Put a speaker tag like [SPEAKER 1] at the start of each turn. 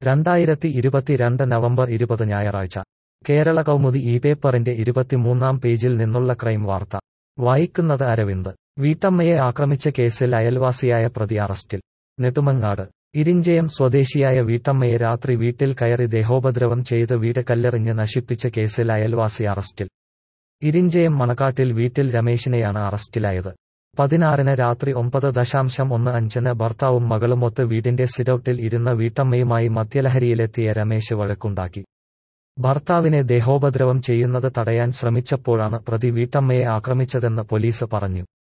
[SPEAKER 1] രണ്ടായിരത്തി ഇരുപത്തിരണ്ട് നവംബർ ഇരുപത് ഞായറാഴ്ച കേരള കൗമുദി ഈ പേപ്പറിന്റെ ഇരുപത്തിമൂന്നാം പേജിൽ നിന്നുള്ള ക്രൈം വാർത്ത വായിക്കുന്നത് അരവിന്ദ് വീട്ടമ്മയെ ആക്രമിച്ച കേസിൽ അയൽവാസിയായ പ്രതി അറസ്റ്റിൽ നെടുമങ്ങാട് ഇരിഞ്ചയം സ്വദേശിയായ വീട്ടമ്മയെ രാത്രി വീട്ടിൽ കയറി ദേഹോപദ്രവം ചെയ്ത് വീട് കല്ലെറിഞ്ഞ് നശിപ്പിച്ച കേസിൽ അയൽവാസി അറസ്റ്റിൽ ഇരിഞ്ചയം മണക്കാട്ടിൽ വീട്ടിൽ രമേശിനെയാണ് അറസ്റ്റിലായത് പതിനാറിന് രാത്രി ഒമ്പത് ദശാംശം ഒന്ന് അഞ്ചിന് ഭർത്താവും മകളുമൊത്ത് വീടിന്റെ സിറ്റൌട്ടിൽ ഇരുന്ന വീട്ടമ്മയുമായി മദ്യലഹരിയിലെത്തിയ രമേശ് വഴക്കുണ്ടാക്കി ഭർത്താവിനെ ദേഹോപദ്രവം ചെയ്യുന്നത് തടയാൻ ശ്രമിച്ചപ്പോഴാണ് പ്രതി വീട്ടമ്മയെ ആക്രമിച്ചതെന്ന് പോലീസ് പറഞ്ഞു